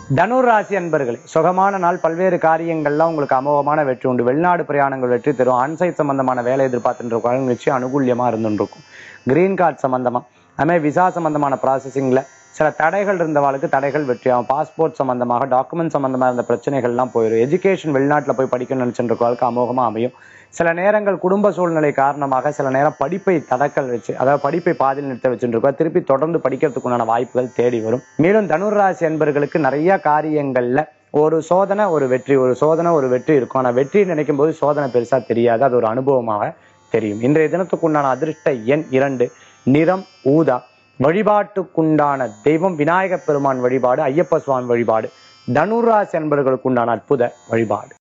தனுர் ராசி அன்பர்களே சுகமான நாள் பல்வேறு காரியங்கள்லாம் உங்களுக்கு அமோகமான வெற்றி உண்டு வெளிநாடு பிரயாணங்கள் வெற்றி தரும் ஆன்சைட் சம்பந்தமான வேலை எதிர்பார்த்துட்டு இருக்கவங்க நிச்சயம் அனுகூல்யமா இருந்துட்டு இருக்கும் கிரீன் கார்டு சம்பந்தமா அதுமாதிரி விசா சம்பந்தமான ப்ராசஸிங்ல சில தடைகள் இருந்தவாளுக்கு தடைகள் வெற்றியாகும் பாஸ்போர்ட் சம்பந்தமாக டாக்குமெண்ட் சம்பந்தமா இருந்த பிரச்சனைகள்லாம் போயிடும் எஜுகேஷன் வெளிநாட்டில் போய் படிக்கணும்னு நினைச்சுட்டு இருக்கவளுக்கு அமோகமா அமையும் சில நேரங்கள் குடும்ப சூழ்நிலை காரணமாக சில நேரம் படிப்பை தடக்கல் வச்சு அதாவது படிப்பை பாதியில் நிறுத்த வச்சுட்டு இருக்கோம் திருப்பி தொடர்ந்து படிக்கிறதுக்குண்டான வாய்ப்புகள் தேடி வரும் மேலும் தனுராசி என்பர்களுக்கு நிறைய காரியங்கள்ல ஒரு சோதனை ஒரு வெற்றி ஒரு சோதனை ஒரு வெற்றி இருக்கும் ஆனா வெற்றி நினைக்கும் போது சோதனை பெருசா தெரியாது அது ஒரு அனுபவமாக தெரியும் இன்றைய தினத்துக்குண்டான அதிர்ஷ்ட எண் இரண்டு நிறம் ஊதா வழிபாட்டுக்குண்டான தெய்வம் விநாயகப் பெருமான் வழிபாடு ஐயப்ப சுவாமி வழிபாடு தனுராசி என்பவர்களுக்கு உண்டான அற்புத வழிபாடு